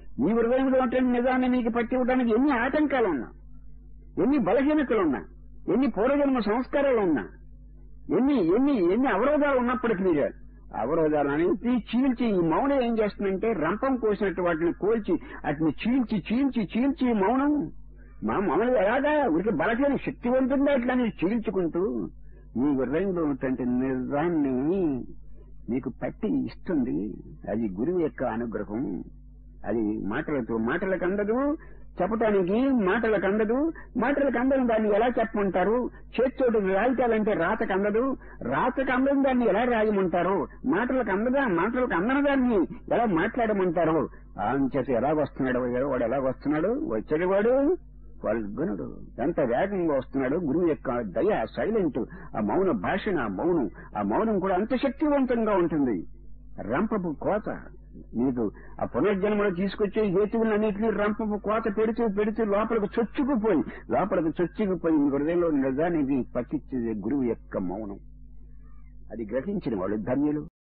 మీ హృదయంలో ఉంటే నిజాన్ని మీకు పట్టి ఇవ్వడానికి ఎన్ని ఆటంకాలు ఉన్నా ఎన్ని బలహీనతలు ఉన్నా ఎన్ని పూర్వజన్మ సంస్కారాలు ఉన్నా ఎన్ని ఎన్ని ఎన్ని అవరోధాలు ఉన్నప్పటికీ మీరు అవరోధాలు అనేది చీల్చి ఈ మౌనం ఏం చేస్తుందంటే రంపం కోసినట్టు వాటిని కోల్చి వాటిని చీల్చి చీల్చి చీల్చి ఈ మౌనం మా మౌనం ఎలాగా ఉరికి బలహీన శక్తివంతంగా అట్లా మీరు చీల్చుకుంటూ మీ హృదయంలో ఉన్నటువంటి నిజాన్ని మీకు పట్టి ఇస్తుంది అది గురువు యొక్క అనుగ్రహం అది మాటలతో మాటలకు అందదు చెప్పటానికి మాటలకు అందదు మాటలకు అందదు దాన్ని ఎలా చెప్పమంటారు చేతితోటి రాయితాలంటే రాతకు అందదు రాతకు అందదు దాన్ని ఎలా రాయమంటారు మాటలకు అందదా మాటలకు అందని దాన్ని ఎలా మాట్లాడమంటారు అంచేత ఎలా వస్తున్నాడు వాడు ఎలా వస్తున్నాడు వచ్చేది వాడు ఫల్గునుడు ఎంత వేగంగా వస్తున్నాడు గురువు యొక్క దయ సైలెంట్ ఆ మౌన భాషణ ఆ మౌనం ఆ మౌనం కూడా అంత శక్తివంతంగా ఉంటుంది రంపపు కోత నీకు ఆ పునర్జన్మలో తీసుకొచ్చే హేతువులన్నింటినీ రంపపు కోత పెడుతూ పెడుతూ లోపలికి చొచ్చుకుపోయి లోపలికి చొచ్చుకుపోయి మీ హృదయంలో నిజానికి పట్టించేది గురువు యొక్క మౌనం అది గ్రహించిన వాళ్ళు ధన్యులు